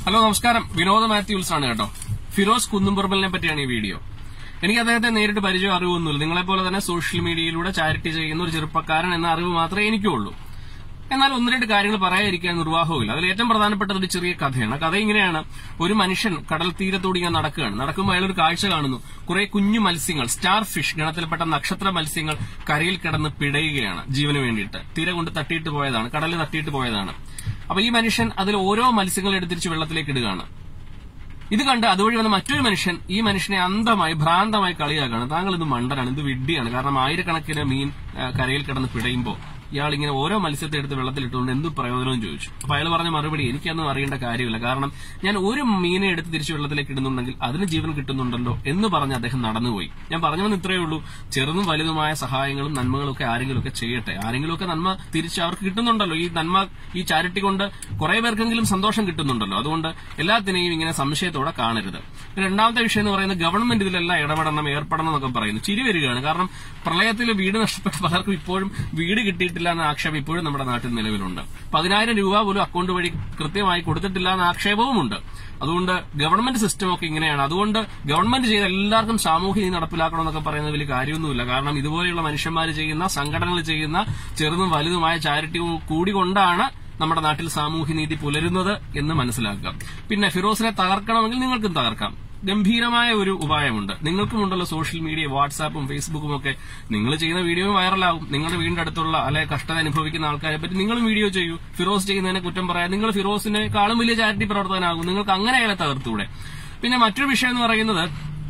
hello നമസ്കാരം വിനോദ മാത്യൂൽസ് ആണ് കേട്ടോ ഫിറോസ് കുന്നുംപുറമ്പലിനെ പറ്റിയാണ് ഈ വീഡിയോ എനിക്ക് അദ്ദേഹത്തെ നേരിട്ട് പരിചയം അറിവൊന്നുമില്ല നിങ്ങളെപ്പോലെ തന്നെ സോഷ്യൽ മീഡിയയിലൂടെ ചാരിറ്റി ചെയ്യുന്ന ഒരു ചെറുപ്പക്കാരൻ എന്ന അറിവ് മാത്രമേ എനിക്കുള്ളൂ എന്നാൽ ഒന്ന് രണ്ട് കാര്യങ്ങൾ പറയാതിരിക്കാൻ നിർവാഹവുമില്ല അതിൽ ഏറ്റവും പ്രധാനപ്പെട്ടത് ഒരു ചെറിയ കഥയാണ് കഥ ഇങ്ങനെയാണ് ഒരു മനുഷ്യൻ കടൽ തീരത്തോട് ഇങ്ങനെ നടക്കുകയാണ് നടക്കുമ്പോൾ അയാൾ ഒരു കാഴ്ച കാണുന്നു കുറെ കുഞ്ഞു മത്സ്യങ്ങൾ സ്റ്റാർ ഫിഷ് ഗണത്തിൽപ്പെട്ട നക്ഷത്ര മത്സ്യങ്ങൾ കരയിൽ കിടന്ന് പിടയുകയാണ് ജീവന് വേണ്ടിയിട്ട് തീര കൊണ്ട് തട്ടിയിട്ട് പോയതാണ് കടലിൽ തട്ടിയിട്ട് പോയതാണ് അപ്പൊ ഈ മനുഷ്യൻ അതിൽ ഓരോ മത്സ്യങ്ങൾ എടുത്തിരിച്ച് വെള്ളത്തിലേക്ക് ഇടുകയാണ് ഇത് കണ്ട് അതുവഴി വന്ന മറ്റൊരു മനുഷ്യൻ ഈ മനുഷ്യനെ അന്ധമായി ഭ്രാന്തമായി കളിയാക്കാണ് താങ്കൾ ഇത് മണ്ടനാണ് ഇത് വിഡ്ഢിയാണ് കാരണം ആയിരക്കണക്കിന് മീൻ ആ, കരയിൽ കിടന്ന് പിടയുമ്പോൾ ഇയാൾ ഇങ്ങനെ ഓരോ മത്സ്യത്തെ എടുത്ത് വെള്ളത്തിലിട്ടുകൊണ്ട് എന്ത് പ്രയോജനവും ചോദിച്ചു അപ്പൊ അയാൾ പറഞ്ഞ മറുപടി എനിക്കൊന്നും അറിയേണ്ട കാര്യമില്ല കാരണം ഞാൻ ഒരു മീനെ എടുത്ത് തിരിച്ച് വെള്ളത്തിലേക്ക് ഇടുന്നുണ്ടെങ്കിൽ അതിന് ജീവൻ കിട്ടുന്നുണ്ടല്ലോ എന്ന് പറഞ്ഞ് അദ്ദേഹം നടന്നുപോയി ഞാൻ പറഞ്ഞു വന്ന് ഇത്രയേ ഉള്ളൂ ചെറുതും വലുതുമായ സഹായങ്ങളും നന്മകളും ഒക്കെ ആരെങ്കിലും ഒക്കെ ചെയ്യട്ടെ ആരെങ്കിലും ഒക്കെ നന്മ തിരിച്ച് അവർക്ക് കിട്ടുന്നുണ്ടല്ലോ ഈ നന്മ ഈ ചാരിറ്റി കൊണ്ട് കുറെ പേർക്കെങ്കിലും സന്തോഷം കിട്ടുന്നുണ്ടല്ലോ അതുകൊണ്ട് എല്ലാത്തിനെയും ഇങ്ങനെ സംശയത്തോടെ കാണരുത് രണ്ടാമത്തെ വിഷയം എന്ന് പറയുന്നത് ഗവൺമെന്റ് ഇതിലെല്ലാം ഇടപെടണം ഏർപ്പെടണം എന്നൊക്കെ പറയുന്നു ചിരി വരികയാണ് കാരണം പ്രളയത്തിൽ വീട് നഷ്ടപ്പെട്ട പലർക്കും ഇപ്പോഴും വീട് കിട്ടിയിട്ടില്ല എന്ന ആക്ഷേപം ഇപ്പോഴും നമ്മുടെ നാട്ടിൽ നിലവിലുണ്ട് പതിനായിരം രൂപ പോലും അക്കൗണ്ട് വഴി കൃത്യമായി കൊടുത്തിട്ടില്ല എന്ന ആക്ഷേപവുമുണ്ട് അതുകൊണ്ട് ഗവൺമെന്റ് സിസ്റ്റം ഒക്കെ ഇങ്ങനെയാണ് അതുകൊണ്ട് ഗവൺമെന്റ് ചെയ്ത എല്ലാവർക്കും സാമൂഹ്യ നീതി നടപ്പിലാക്കണം എന്നൊക്കെ പറയുന്നത് വലിയ കാര്യമൊന്നുമില്ല കാരണം ഇതുപോലെയുള്ള മനുഷ്യന്മാർ ചെയ്യുന്ന സംഘടനകൾ ചെയ്യുന്ന ചെറുതും വലുതുമായ ചാരിറ്റി കൂടി കൊണ്ടാണ് നമ്മുടെ നാട്ടിൽ സാമൂഹ്യനീതി പുലരുന്നത് എന്ന് മനസ്സിലാക്കുക പിന്നെ ഫിറോസിനെ തകർക്കണമെങ്കിൽ നിങ്ങൾക്കും തകർക്കാം ഗംഭീരമായ ഒരു ഉപായമുണ്ട് നിങ്ങൾക്കുമുണ്ടല്ലോ സോഷ്യൽ മീഡിയ വാട്സാപ്പും ഫേസ്ബുക്കും ഒക്കെ നിങ്ങൾ ചെയ്യുന്ന വീഡിയോ വൈറലാവും നിങ്ങളുടെ വീടിന്റെ അടുത്തുള്ള അല്ലെ കഷ്ടത അനുഭവിക്കുന്ന ആൾക്കാരെ പറ്റി നിങ്ങളും വീഡിയോ ചെയ്യൂ ഫിറോസ് ചെയ്യുന്നതിനെ കുറ്റം പറയാം നിങ്ങൾ ഫിറോസിനെക്കാളും വലിയ ചാരിറ്റി പ്രവർത്തകനാകും നിങ്ങൾക്ക് അങ്ങനെ അയാളെ തകർത്തൂടെ പിന്നെ മറ്റൊരു വിഷയം എന്ന് പറയുന്നത്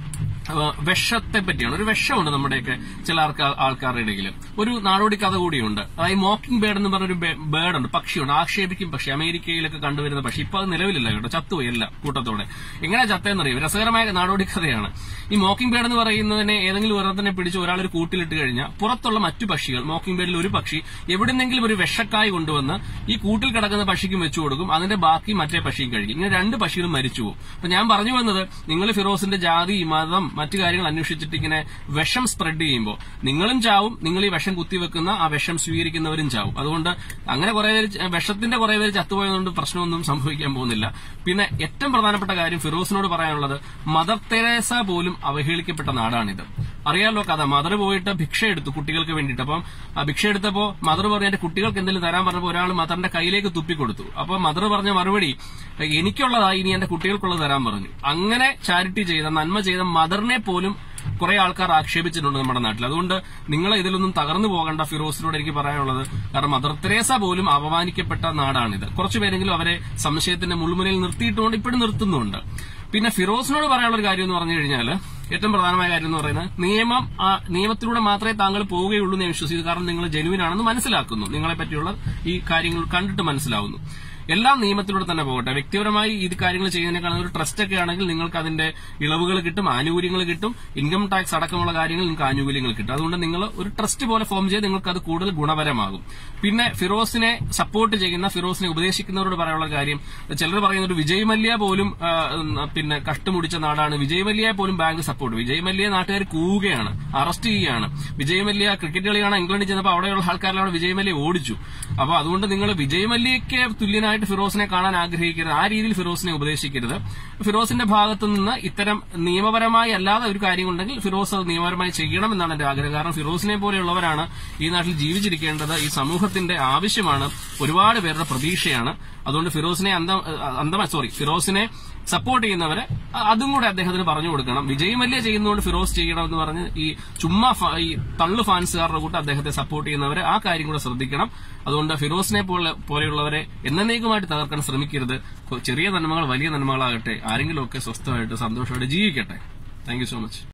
അഹ് വിഷത്തെ പറ്റിയാണ് ഒരു വിഷമുണ്ട് നമ്മുടെയൊക്കെ ചില ആൾക്കാർ ആൾക്കാരുടെ ഇടയിൽ ഒരു നാടോടി കഥ കൂടിയുണ്ട് അതായത് മോക്കിംഗ് ബേർഡ് എന്ന് പറഞ്ഞൊരു ബേർഡ് ഉണ്ട് പക്ഷിയുണ്ട് ആക്ഷേപിക്കും പക്ഷി അമേരിക്കയിലൊക്കെ കണ്ടുവരുന്ന പക്ഷി ഇപ്പൊ അത് നിലവിലില്ല കേട്ടോ ചത്തുപോയി എല്ലാം കൂട്ടത്തോടെ എങ്ങനെ ചത്തേന്നറിയും രസകരമായ നാടോടി കഥയാണ് ഈ മോക്കിംഗ് ബേർഡ് എന്ന് പറയുന്നതിനെ ഏതെങ്കിലും ഒരെണ്ണത്തിനെ പിടിച്ച് ഒരാൾ ഒരു കൂട്ടിലിട്ട് കഴിഞ്ഞാൽ പുറത്തുള്ള മറ്റു പക്ഷികൾ മോക്കിംഗ് ബേർഡിൽ ഒരു പക്ഷി എവിടെന്നെങ്കിലും ഒരു വിഷക്കായി കൊണ്ടുവന്ന് ഈ കൂട്ടിൽ കിടക്കുന്ന പക്ഷിക്കും വെച്ചു കൊടുക്കും അതിന്റെ ബാക്കി മറ്റേ പക്ഷിയും കഴിക്കും ഇങ്ങനെ രണ്ട് പക്ഷികളും മരിച്ചു പോകും അപ്പൊ ഞാൻ പറഞ്ഞു വന്നത് നിങ്ങൾ ഫിറോസിന്റെ ജാതി മതം മറ്റു കാര്യങ്ങൾ അന്വേഷിച്ചിട്ട് ഇങ്ങനെ വിഷം സ്പ്രെഡ് ചെയ്യുമ്പോൾ നിങ്ങളും ചാവും നിങ്ങൾ ഈ വിഷം കുത്തിവെക്കുന്ന ആ വിഷം സ്വീകരിക്കുന്നവരും ചാവും അതുകൊണ്ട് അങ്ങനെ കുറെ പേര് ച- വിഷത്തിന്റെ കുറെ പേര് ചത്തുപോയതുകൊണ്ട് പ്രശ്നമൊന്നും സംഭവിക്കാൻ പോകുന്നില്ല പിന്നെ ഏറ്റവും പ്രധാനപ്പെട്ട കാര്യം ഫിറോസിനോട് പറയാനുള്ളത് മദർ തെരേസ പോലും അവഹേളിക്കപ്പെട്ട നാടാണിത് അറിയാലോ കഥ മദർ പോയിട്ട് ഭിക്ഷ എടുത്തു കുട്ടികൾക്ക് വേണ്ടിയിട്ട് അപ്പം ആ ഭിക്ഷ എടുത്തപ്പോ മദർ പറഞ്ഞ എന്റെ കുട്ടികൾക്ക് എന്തെങ്കിലും തരാൻ പറഞ്ഞപ്പോൾ ഒരാൾ മദറിന്റെ കയ്യിലേക്ക് തുപ്പിക്കൊടുത്തു അപ്പൊ മദർ പറഞ്ഞ മറുപടി എനിക്കുള്ളതായി ഇനി എന്റെ കുട്ടികൾക്കുള്ളത് തരാൻ പറഞ്ഞു അങ്ങനെ ചാരിറ്റി ചെയ്ത നന്മ ചെയ്ത മദറിനെ പോലും കുറെ ആൾക്കാർ ആക്ഷേപിച്ചിട്ടുണ്ട് നമ്മുടെ നാട്ടിൽ അതുകൊണ്ട് നിങ്ങൾ ഇതിലൊന്നും തകർന്നു പോകേണ്ട ഫിറോസിനോട് എനിക്ക് പറയാനുള്ളത് കാരണം മദർ തെരേസ പോലും അപമാനിക്കപ്പെട്ട നാടാണിത് കുറച്ചുപേരെങ്കിലും അവരെ സംശയത്തിന്റെ മുൾമുനയിൽ നിർത്തിയിട്ടുകൊണ്ട് ഇപ്പോഴും നിർത്തുന്നുണ്ട് പിന്നെ ഫിറോസിനോട് പറയാനുള്ള ഒരു കാര്യം എന്ന് പറഞ്ഞു കഴിഞ്ഞാൽ ഏറ്റവും പ്രധാനമായ കാര്യം എന്ന് പറയുന്നത് നിയമം ആ, നിയമത്തിലൂടെ മാത്രമേ താങ്കൾ പോവുകയുള്ളൂ എന്ന് ഞാൻ വിശ്വസിക്കുന്നു കാരണം നിങ്ങൾ ജെനുവിൻ ആണെന്ന് മനസ്സിലാക്കുന്നു നിങ്ങളെ പറ്റിയുള്ള ഈ കാര്യങ്ങൾ കണ്ടിട്ട് മനസ്സിലാവുന്നു എല്ലാം നിയമത്തിലൂടെ തന്നെ പോകട്ടെ വ്യക്തിപരമായി ഇത് കാര്യങ്ങൾ ചെയ്യുന്നതിനേക്കാൾ ഒരു ട്രസ്റ്റ് ഒക്കെ ആണെങ്കിൽ നിങ്ങൾക്ക് അതിന്റെ ഇളവുകൾ കിട്ടും ആനുകൂല്യങ്ങൾ കിട്ടും ഇൻകം ടാക്സ് അടക്കമുള്ള കാര്യങ്ങൾ നിങ്ങൾക്ക് ആനുകൂല്യങ്ങൾ കിട്ടും അതുകൊണ്ട് നിങ്ങൾ ഒരു ട്രസ്റ്റ് പോലെ ഫോം ചെയ്ത് നിങ്ങൾക്ക് അത് കൂടുതൽ ഗുണപരമാകും പിന്നെ ഫിറോസിനെ സപ്പോർട്ട് ചെയ്യുന്ന ഫിറോസിനെ ഉപദേശിക്കുന്നവരോട് പറയാനുള്ള കാര്യം ചിലർ പറയുന്ന ഒരു വിജയ് മല്യ പോലും ആ, ഉം, പിന്നെ കഷ്ടമുടിച്ച നാടാണ് വിജയ് മല്യയെ പോലും ബാങ്ക് സപ്പോർട്ട് വിജയ് മല്യ നാട്ടുകാർ കൂവുകയാണ് അറസ്റ്റ് ചെയ്യുകയാണ് വിജയ് മല്യ ക്രിക്കറ്റ് കളിയാണ് ഇംഗ്ലണ്ടിൽ ചെന്നപ്പോൾ അവിടെയുള്ള ആൾക്കാരെല്ലാം വിജയ് മല്യ ഓടിച്ചു അപ്പൊ അതുകൊണ്ട് നിങ്ങൾ വിജയ് മല്യയ്ക്ക് തുല്യനായിട്ട് ഫിറോസിനെ കാണാൻ ആഗ്രഹിക്കരുത് ആ രീതിയിൽ ഫിറോസിനെ ഉപദേശിക്കരുത് ഫിറോസിന്റെ ഭാഗത്തു നിന്ന് ഇത്തരം നിയമപരമായി അല്ലാതെ ഒരു കാര്യമുണ്ടെങ്കിൽ ഫിറോസ് അത് നിയമപരമായി ചെയ്യണമെന്നാണ് എന്റെ ആഗ്രഹം കാരണം ഫിറോസിനെ പോലെയുള്ളവരാണ് ഈ നാട്ടിൽ ജീവിച്ചിരിക്കേണ്ടത് ഈ സമൂഹത്തിന്റെ ആവശ്യമാണ് ഒരുപാട് പേരുടെ പ്രതീക്ഷയാണ് അതുകൊണ്ട് ഫിറോസിനെ അന്തം അന്തമായി സോറി ഫിറോസിനെ സപ്പോർട്ട് ചെയ്യുന്നവരെ അ- അതും കൂടെ അദ്ദേഹത്തിന് പറഞ്ഞു കൊടുക്കണം വിജയ് മല്യ ചെയ്യുന്നതുകൊണ്ട് ഫിറോസ് ചെയ്യണമെന്ന് പറഞ്ഞ് ഈ ചുമ്മാ ഫ- ഈ തള്ളു ഫാൻസുകാരുടെ കൂട്ട് അദ്ദേഹത്തെ സപ്പോർട്ട് ചെയ്യുന്നവരെ ആ കാര്യം കൂടെ ശ്രദ്ധിക്കണം അതുകൊണ്ട് ഫിറോസിനെ പോലെ പോലെയുള്ളവരെ എന്നേക്കുമായിട്ട് തകർക്കാൻ ശ്രമിക്കരുത് കൊ- ചെറിയ നന്മകൾ വലിയ നന്മകളാകട്ടെ ആരെങ്കിലുമൊക്കെ സ്വസ്ഥമായിട്ട് സന്തോഷമായിട്ട് ജീവിക്കട്ടെ താങ്ക് യു സോ മച്ച്